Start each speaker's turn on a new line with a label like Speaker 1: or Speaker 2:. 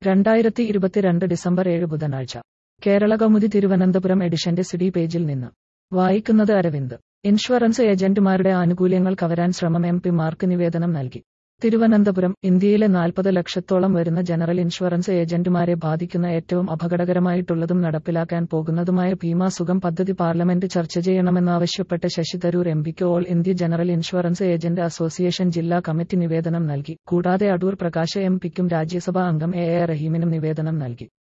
Speaker 1: രണ്ടായിരത്തി ഇരുപത്തിരണ്ട് ഡിസംബർ ഏഴ് ബുധനാഴ്ച കേരള കൗമുദി തിരുവനന്തപുരം എഡിഷന്റെ സിഡി പേജിൽ നിന്ന് വായിക്കുന്നത് അരവിന്ദ് ഇൻഷുറൻസ് ഏജന്റുമാരുടെ ആനുകൂല്യങ്ങൾ കവരാൻ ശ്രമം എം പിമാർക്ക് നിവേദനം നൽകി തിരുവനന്തപുരം ഇന്ത്യയിലെ നാൽപ്പത് ലക്ഷത്തോളം വരുന്ന ജനറൽ ഇൻഷുറൻസ് ഏജന്റുമാരെ ബാധിക്കുന്ന ഏറ്റവും അപകടകരമായിട്ടുള്ളതും നടപ്പിലാക്കാൻ പോകുന്നതുമായ ഭീമാ സുഖം പദ്ധതി പാർലമെന്റ് ചർച്ച ചെയ്യണമെന്നാവശ്യപ്പെട്ട് ശശി തരൂർ എംപിക്ക് all India general insurance agent association ജില്ലാ കമ്മിറ്റി നിവേദനം നൽകി കൂടാതെ അടൂർ പ്രകാശ് എം പിക്കും രാജ്യസഭാ അംഗം എ എ റഹീമിനും നിവേദനം നൽകി